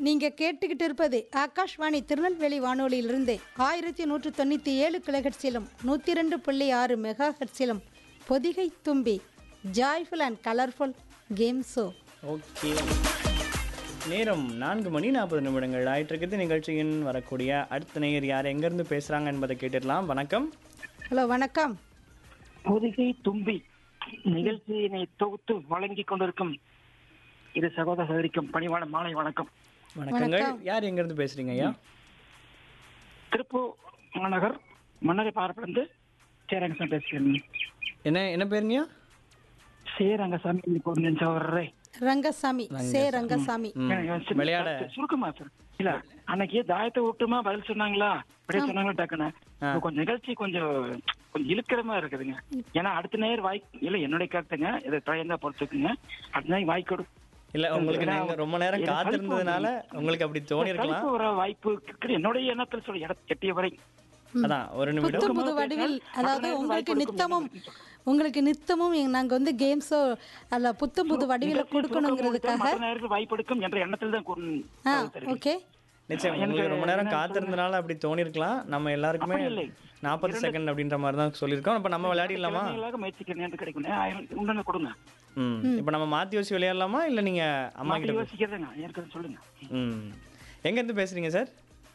நீங்க கேட்டுக்கிட்டு இருப்பது ஆகாஷ்வாணி திருநெல்வேலி வானொலியிலிருந்து ஆயிரத்தி நூற்று தொண்ணூற்றி ஏழு கிலோஹெட்ஸிலும் நூற்றி ரெண்டு புள்ளி ஆறு மெகா ஹெட்ஸிலும் Podhigai Thumbi joyful and colourful game show okay நேரம் நான்கு மணி நாற்பது நிமிடங்கள் ஆயிட்டிருக்குது நிகழ்ச்சியின் வரக்கூடிய அடுத்த நேயர் யார் எங்கேருந்து பேசுகிறாங்க என்பதை கேட்டுடலாம் வணக்கம் ஹலோ வணக்கம் பொதிகை தும்பி நிகழ்ச்சியினை தொகுத்து வழங்கி கொண்டிருக்கும் இரு சகோதர சகோதரிக்கும் பணிவான மாலை வணக்கம் வணக்கங்கள் யார் எங்கேருந்து பேசுகிறீங்க ஐயா திருப்பூர் மாநகர் மன்னரை பார்ப்பிலிருந்து சேரங்கசாமி பேசுகிறேன் என்ன என்ன பேருங்கய்யா சேரங்கசாமி இன்னைக்கு ஒரு நிமிஷம் வர்றே ரங்கசாமி சே ரங்கசாமி ம், விளையாட சுருக்கமா சார் இல்ல அன்னைக்கு தாயத்தை விட்டுமா பதில் சொன்னாங்களா அப்படியே சொன்னாங்களா டக்குன்னு இப்ப கொஞ்சம் நிகழ்ச்சி கொஞ்சம் கொஞ்சம் இழுக்கிற மாதிரி இருக்குதுங்க ஏன்னா அடுத்த நேரம் வாய் இல்ல என்னுடைய கருத்துங்க இதை தயந்தா பொறுத்துக்குங்க அடுத்த நேரம் வாய் கொடு இல்லை உங்களுக்கு ஏன்னா, நீங்கள் ரொம்ப நேரம் எனக்கு காத்திருந்ததுனால உங்களுக்கு அப்படி தோணியிருக்கலாம் கழிப்பு வர வாய்ப்பு இருக்குது. என்னுடைய எண்ணத்தில் சொல்ல எட- எட்டிய வரை அதான் ஒரு புத்து நிமிடம் புது வடிவில் அதாவது உங்களுக்கு நித்தமும் உங்களுக்கு நித்தமும் எங்க- நாங்க வந்து கேம் ஷோ அல்ல புத்தம் புது வடிவில் கொடுக்கணுங்கிறதுக்காக மற்ற நேரத்தில் வாய்ப்பு எடுக்கும் என்ற எண்ணத்தில் தான் கூறு- ஆ சரி. ஓகே நிச்சயம் உங்களுக்கு ரொம்ப நேரம் காத்திருந்தனால அப்படி தோணியிருக்கலாம் நம்ம எல்லாருக்குமே அப்படி இல்லை. நாற்பது செகண்ட் அப்படின்ற மாதிரி தான் சொல்லியிருக்கோம் இப்போ நம்ம விளையாடிடலாமா கிழமைகளாக முயற்சிக்கிறேன் என்று கிடைக்கும் ஆயிரம் உண்டனை கொடுங்க ம் இப்போ நம்ம மாற்றி யோசி விளையாடலாமா இல்லை நீங்கள் அம்மா மாற்றி கிட்ட பே- யோசிக்கிறதுங்க எனக்கு சொல்லுங்க ம் எங்கேருந்து பேசுகிறீங்க சார்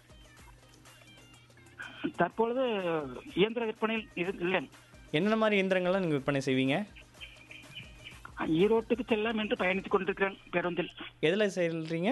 தற்பொழுது இயந்திர விற்பனையில் இது- இல்லை என்னென்ன மாதிரி இயந்திரங்கள்லாம் நீங்கள் விற்பனை செய்வீங்க ஈரோட்டுக்கு செல்லாம் என்று பயணித்துக் கொண்டிருக்கிறேன் பேருந்தில் எதில் செல்றீங்க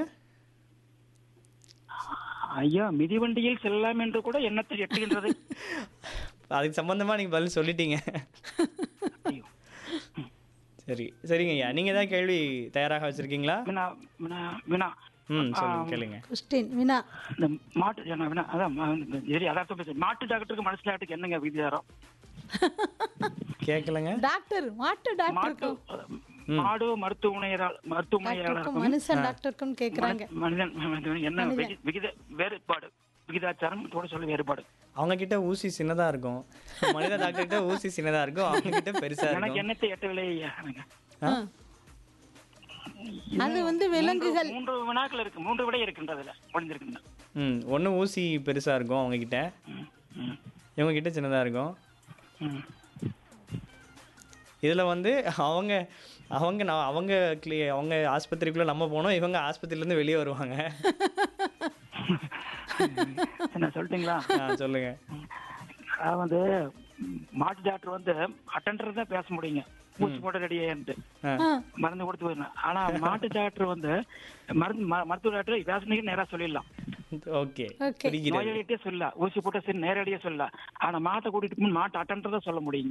ஐயா மிதிவண்டியில் செல்லலாம் என்று கூட எண்ணத்தில் எட்டுகின்றது அதுக்கு சம்மந்தமாக நீங்கள் பதில் சொல்லிட்டீங்க ஐயோ. சரி சரிங்க ஐயா நீங்கள் தான் கேள்வி தயாராக வச்சுருக்கீங்களா வினா வினா வினா ம் சொல்லுங்க கேளுங்க கொஸ்டின் வினா இந்த மாட்டு ஏன்னா வினா அதான் மா- சரி அதான் பேச மாட்டு டாக்டருக்கு மனசு டாக்டருக்கு என்னங்க வித்தியாரம் கேட்கலங்க டாக்டர் மாட்டு மாட்டு டாக்டருக்கும் மாடு மருத்துவமனையாளர் மருத்துவமனையாளருக்கும் டாக்டருக்கும் மனுஷன் டாக்டருக்கும் கேக்குறாங்க மனிதன் மனிதன் என்ன விகி- விகித வேறுபாடு விகிதாச்சாரம் கூட சொல்ல வேறுபாடு அவங்க கிட்ட ஊசி சின்னதா இருக்கும் மனித டாக்டர் கிட்ட ஊசி சின்னதா இருக்கும் அவங்க கிட்ட பெருசா எனக்கு இருக்கும் எண்ணத்தை எட்டவில்லை ஐயா எனக்கு. ஆ. அது வந்து விலங்குகள் மூன்று வினாக்கள் இருக்கு மூன்று விடை இருக்கின்றதுல ஒளிஞ்சிருக்குங்க ம் ஒன்று ஊசி பெருசா இருக்கும் அவங்க கிட்ட ம், ம், இவங்க கிட்ட சின்னதா இருக்கும் ம். இதுல வந்து அவங்க அவங்க நான் அவங்க கிளி அவங்க ஆஸ்பத்திரிக்குள்ள நம்ம போனோம் இவங்க ஆஸ்பத்திரில இருந்து வெளியே வருவாங்க என்ன சொல்லிட்டீங்களா ஆ, சொல்லுங்க அதாவது வந்து ம், மாட்டு டாக்டர் வந்து அட்டண்டர் தான் பேச முடியுங்க பூச்சி போட்ட ரெடியான்ட்டு ஆ, ஆ, மருந்து கொடுத்து போயிடலாம் ஆனா மாட்டு டாக்டர் வந்து மருந்து ம- மருத்துவ டாக்டர் பேசுனீங்க நேரா சொல்லிடலாம் ஓகே Okay. புரிகிறது நோயாளிகிட்டே சொல்லலாம் ஊசி போட்ட சரி நேரடியா சொல்லலாம் ஆனா மாட்டை கூட்டிட்டு போய் மாட்டு அட்டண்டர் தான் சொல்ல முடியுங்க